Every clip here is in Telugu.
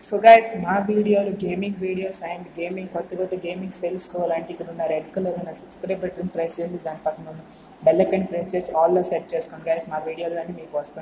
సో గైస్ మా వీడియోలు గేమింగ్ వీడియోస్ అండ్ గేమింగ్ కొత్త కొత్త గేమింగ్స్ తెలుసుకోవాలంటే ఇక్కడ ఉన్న రెడ్ కలర్ ఉన్న సబ్స్క్రైబ్ బటన్ ప్రెస్ చేసి దాని పక్కన ఉన్న బెల్ ఐకాన్ ప్రెస్ చేసి ఆల్లో సెట్ చేసుకోండి గైస్ మా వీడియోలు అన్నీ మీకు వస్తాయి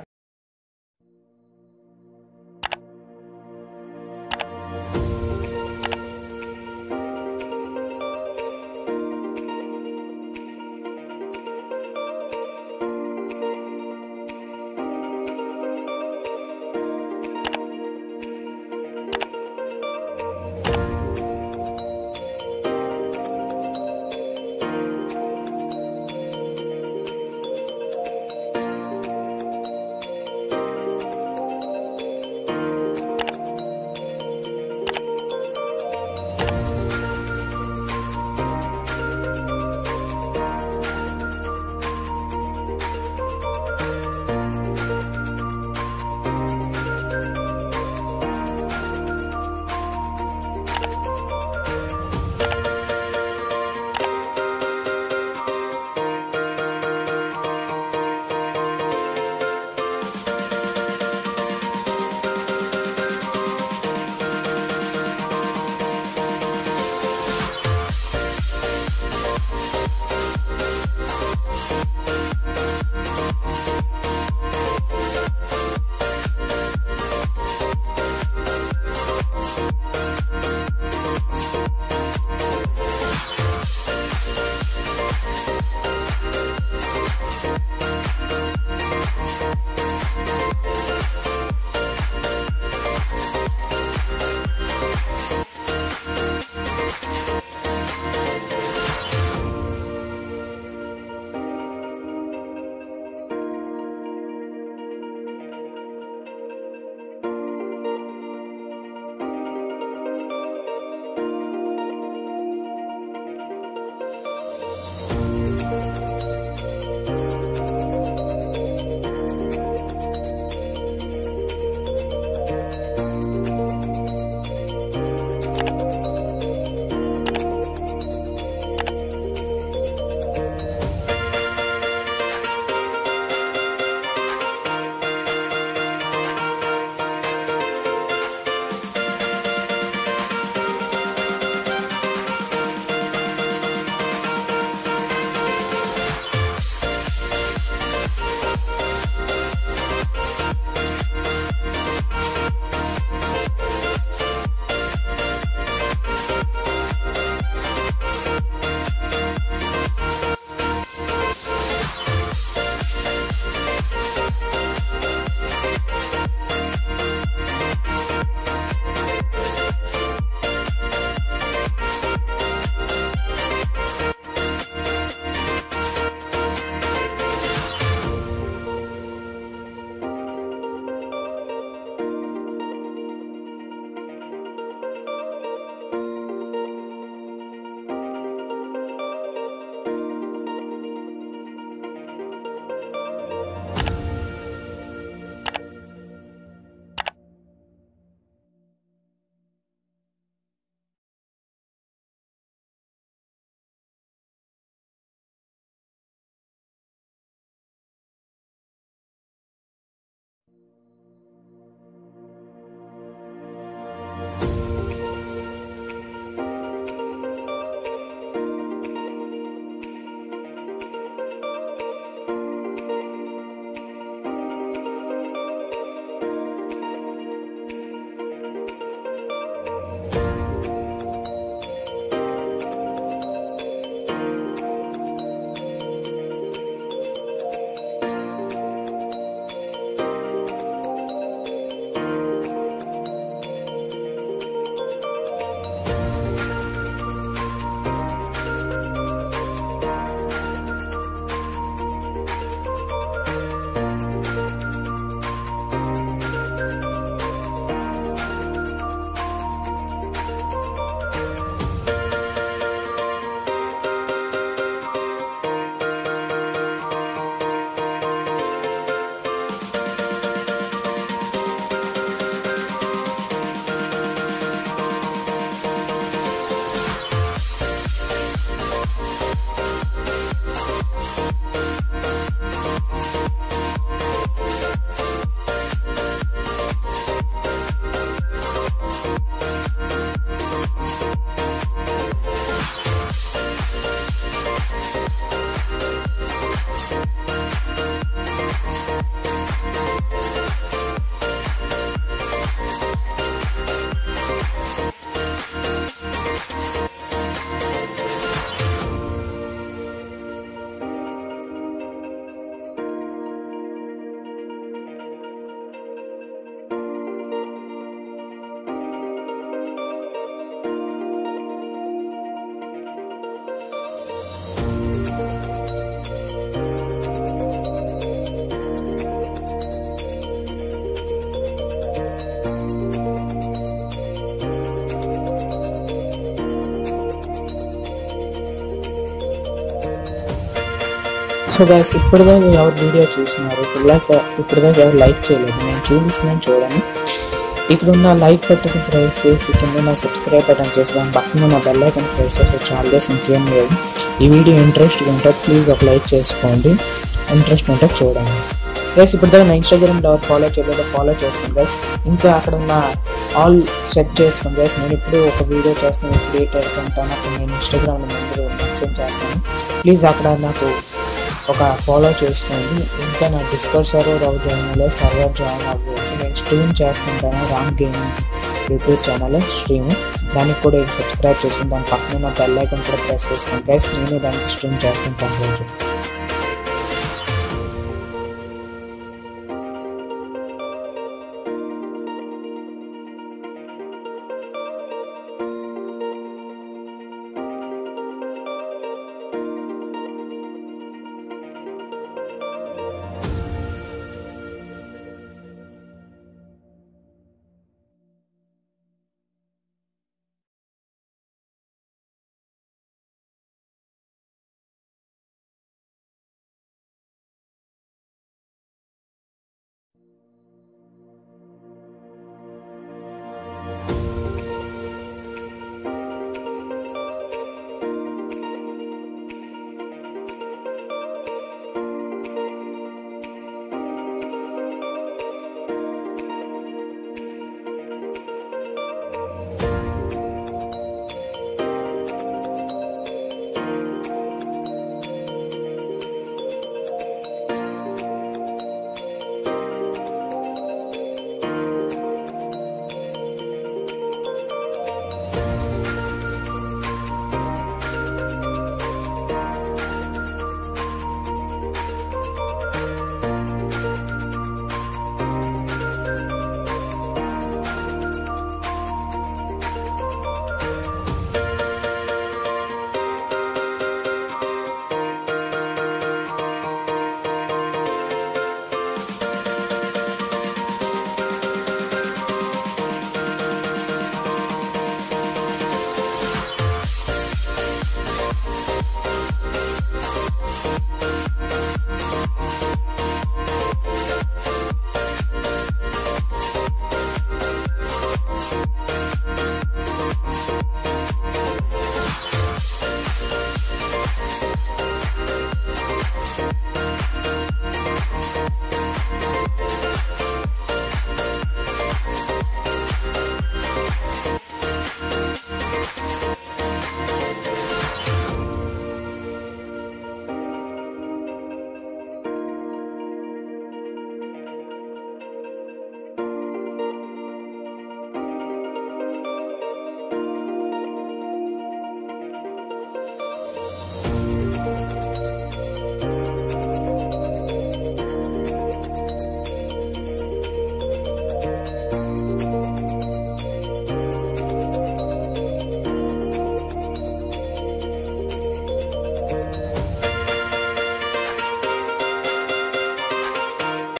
సో గైస్ ఇప్పటిదాకా ఎవరు వీడియో చూస్తున్నారు ఇప్పటిదాకా ఇప్పటిదాకా ఎవరు లైక్ చేయలేదు నేను చూపిస్తున్నాను చూడండి ఇక్కడ ఉన్న లైక్ బటన్ ప్రెస్ చేసి కింద ఉన్న సబ్స్క్రైబ్ బటన్ చేసి దాని పక్కన ఉన్న బెల్ ఐకన్ ప్రెస్ చేస్తే చాలా డేస్ ఇంకేం లేదు ఈ వీడియో ఇంట్రెస్ట్గా ఉంటే ప్లీజ్ ఒక లైక్ చేసుకోండి ఇంట్రెస్ట్ ఉంటే చూడండి గైస్ ఇప్పుడు నా ఇన్స్టాగ్రామ్లో ఎవరు ఫాలో చేయలేదో ఫాలో చేసుకోండి గైస్ ఇంకా అక్కడ ఉన్న ఆల్ సెట్ చేసుకోండి గైస్ నేను ఇప్పుడు ఒక వీడియో చేస్తాను ఇప్పుడు ఏ పెడుతుంటాను అప్పుడు నేను ఇన్స్టాగ్రామ్లో ముందు మెన్షన్ చేస్తాను ప్లీజ్ అక్కడ నాకు ఒక ఫాలో చేసుకోండి ఇంకా నా Discord server out join server join అవ్వచ్చు నేను స్ట్రీమ్ చేస్తుంటాను Ram gaming YouTube channel stream దానికి కూడా సబ్స్క్రైబ్ చేసుకుని దాని పక్కన ఉన్న బెల్ ఐకాన్ కూడా ప్రెస్ చేసుకోండి గైస్ నేను దానికి స్ట్రీమ్ చేస్తుంటాను రోజు